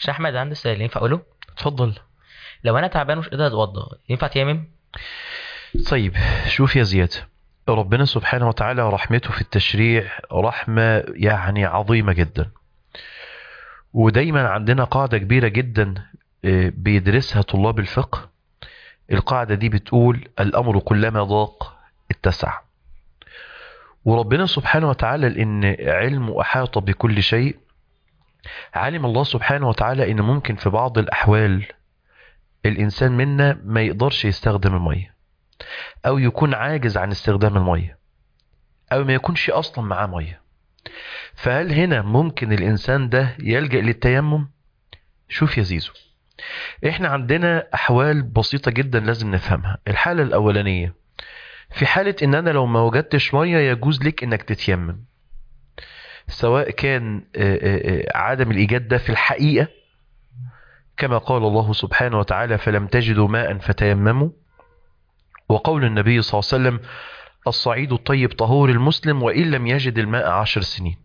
شيخ احمد عندي سؤال ينفع اقوله اتفضل لو انا تعبان مش قادر اتوضى ينفع تيمم طيب شوف يا زياد ربنا سبحانه وتعالى رحمته في التشريع رحمة يعني عظيمة جدا ودايما عندنا قاعدة كبيرة جدا آه، بيدرسها طلاب الفقه القاعدة دي بتقول الأمر كلما ضاق اتسع وربنا سبحانه وتعالى لأن علمه أحاط بكل شيء علم الله سبحانه وتعالى إن ممكن في بعض الأحوال الإنسان منا ما يقدرش يستخدم المية أو يكون عاجز عن استخدام المية أو ما يكونش أصلا معاه مية فهل هنا ممكن الإنسان ده يلجأ للتيمم؟ شوف يا زيزو احنا عندنا أحوال بسيطة جدا لازم نفهمها الحالة الأولانية في حالة إن أنا لو ما وجدتش مية يجوز لك إنك تتيمم سواء كان آه، آه، آه، عدم الإيجاد ده في الحقيقة كما قال الله سبحانه وتعالى فلم تجدوا ماء فتيمموا وقول النبي صلى الله عليه وسلم الصعيد الطيب طهور المسلم وإن لم يجد الماء عشر سنين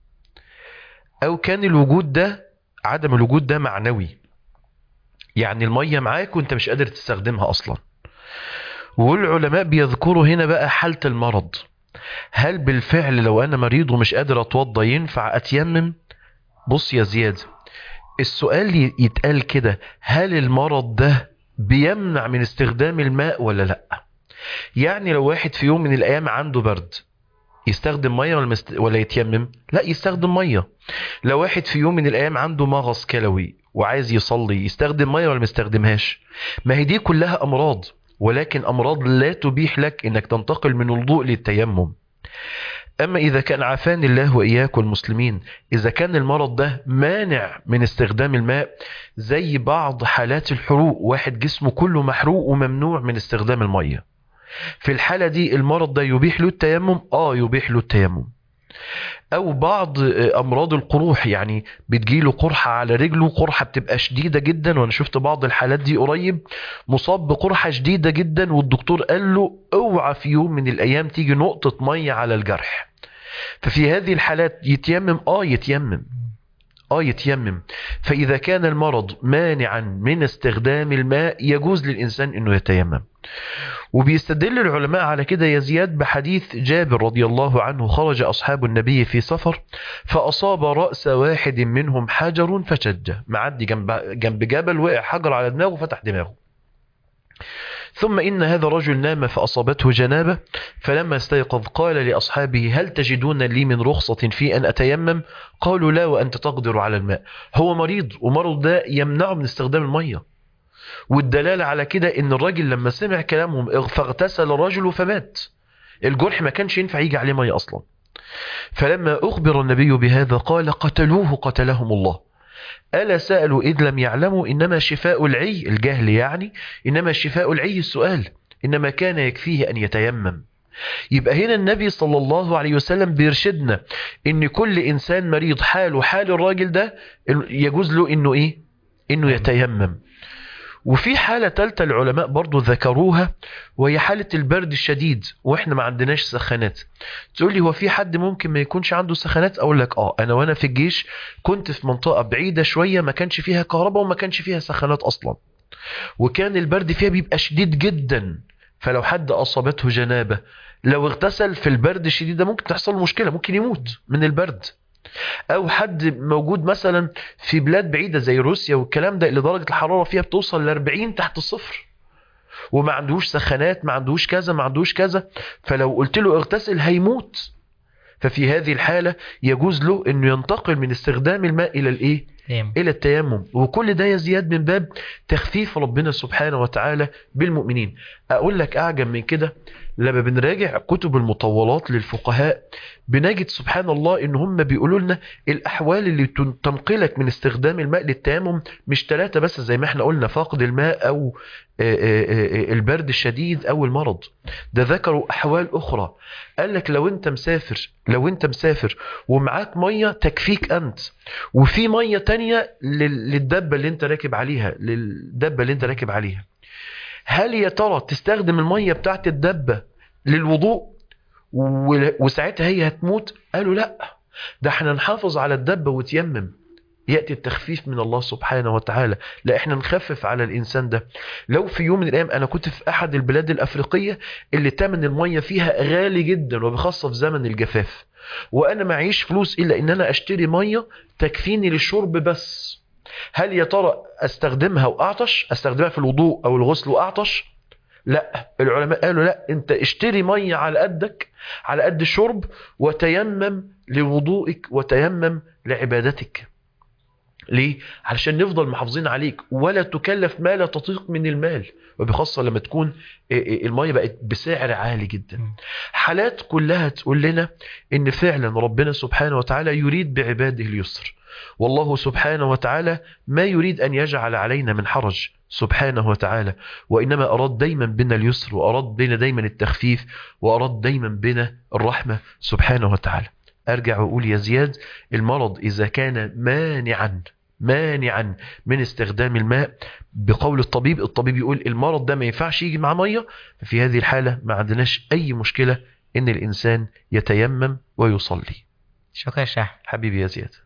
أو كان الوجود ده عدم الوجود ده معنوي يعني المية معاك وانت مش قادر تستخدمها أصلا والعلماء بيذكروا هنا بقى حالة المرض هل بالفعل لو أنا مريض ومش قادر أتوضى ينفع أتيمم بص يا زياد السؤال ي- يتقال كده هل المرض ده بيمنع من استخدام الماء ولا لا يعني لو واحد في يوم من الايام عنده برد يستخدم ميه ولا مست... ولا يتيمم لا يستخدم ميه لو واحد في يوم من الايام عنده مغص كلوي وعايز يصلي يستخدم ميه ولا ما يستخدمهاش ما هي دي كلها امراض ولكن امراض لا تبيح لك انك تنتقل من الوضوء للتيمم اما اذا كان عافاني الله واياك والمسلمين اذا كان المرض ده مانع من استخدام الماء زي بعض حالات الحروق واحد جسمه كله محروق وممنوع من استخدام الميه في الحالة دي المرض ده يبيح له التيمم اه يبيح له التيمم او بعض آه، امراض القروح يعني بتجيله قرحة على رجله قرحة بتبقى شديدة جدا وانا شفت بعض الحالات دي قريب مصاب بقرحة شديدة جدا والدكتور قال له اوعى في يوم من الايام تيجي نقطة مية على الجرح ففي هذه الحالات يتيمم اه يتيمم اه يتيمم فاذا كان المرض مانعا من استخدام الماء يجوز للانسان انه يتيمم وبيستدل العلماء على كده يا زياد بحديث جابر رضي الله عنه خرج أصحاب النبي في سفر فأصاب رأس واحد منهم حجر فشج معدي جنب, جنب جبل وقع حجر على دماغه فتح دماغه ثم إن هذا الرجل نام فأصابته جنابة فلما استيقظ قال لأصحابه هل تجدون لي من رخصة في أن أتيمم قالوا لا وأنت تقدر على الماء هو مريض ومرض ده يمنعه من استخدام المية والدلالة على كده ان الراجل لما سمع كلامهم فاغتسل الرجل فمات الجرح ما كانش ينفع يجي عليه مية اصلا فلما اخبر النبي بهذا قال قتلوه قتلهم الله ألا سألوا إذ لم يعلموا إنما شفاء العي الجهل يعني إنما شفاء العي السؤال إنما كان يكفيه أن يتيمم يبقى هنا النبي صلى الله عليه وسلم بيرشدنا إن كل إنسان مريض حاله حال الراجل ده يجوز له إنه إيه إنه يتيمم وفي حالة تالتة العلماء برضو ذكروها وهي حالة البرد الشديد واحنا ما عندناش سخانات تقول لي هو في حد ممكن ما يكونش عنده سخانات اقول لك اه انا وانا في الجيش كنت في منطقة بعيدة شوية ما كانش فيها كهرباء وما كانش فيها سخانات اصلا وكان البرد فيها بيبقى شديد جدا فلو حد اصابته جنابة لو اغتسل في البرد الشديد ده ممكن تحصل مشكلة ممكن يموت من البرد او حد موجود مثلا في بلاد بعيده زي روسيا والكلام ده اللي درجه الحراره فيها بتوصل ل 40 تحت الصفر وما عندوش سخانات ما عندوش كذا ما عندوش كذا فلو قلت له اغتسل هيموت ففي هذه الحاله يجوز له انه ينتقل من استخدام الماء الى الايه تمام الى التيمم وكل ده يزياد من باب تخفيف ربنا سبحانه وتعالى بالمؤمنين اقول لك اعجب من كده لما بنراجع كتب المطولات للفقهاء بنجد سبحان الله ان هم بيقولوا لنا الاحوال اللي تن- تنقلك من استخدام الماء للتيمم مش ثلاثه بس زي ما احنا قلنا فاقد الماء او آه، آه، آه، البرد الشديد او المرض ده ذكروا احوال اخرى قال لك لو انت مسافر لو انت مسافر ومعاك ميه تكفيك انت وفي ميه تانية لل- للدبه اللي انت راكب عليها للدبه اللي انت راكب عليها هل يا ترى تستخدم الميه بتاعت الدبه للوضوء و- وساعتها هي هتموت قالوا لا ده احنا نحافظ على الدبه وتيمم يأتي التخفيف من الله سبحانه وتعالى لا احنا نخفف على الإنسان ده لو في يوم من الأيام أنا كنت في أحد البلاد الأفريقية اللي تمن المية فيها غالي جدا وبخاصة في زمن الجفاف وأنا معيش فلوس إلا إن أنا أشتري مية تكفيني للشرب بس هل يا ترى أستخدمها وأعطش أستخدمها في الوضوء أو الغسل وأعطش لا العلماء قالوا لا انت اشتري مية على قدك على قد الشرب وتيمم لوضوئك وتيمم لعبادتك ليه؟ علشان نفضل محافظين عليك ولا تكلف ما لا تطيق من المال وبخاصة لما تكون المية بقت بسعر عالي جدا حالات كلها تقول لنا ان فعلا ربنا سبحانه وتعالى يريد بعباده اليسر والله سبحانه وتعالى ما يريد أن يجعل علينا من حرج سبحانه وتعالى وإنما أراد دايما بنا اليسر وأراد بنا دايما التخفيف وأراد دايما بنا الرحمة سبحانه وتعالى أرجع وأقول يا زياد المرض إذا كان مانعا مانعا من استخدام الماء بقول الطبيب الطبيب يقول المرض ده ما ينفعش يجي مع مية في هذه الحالة ما عندناش أي مشكلة إن الإنسان يتيمم ويصلي شكرا يا شيخ حبيبي يا زياد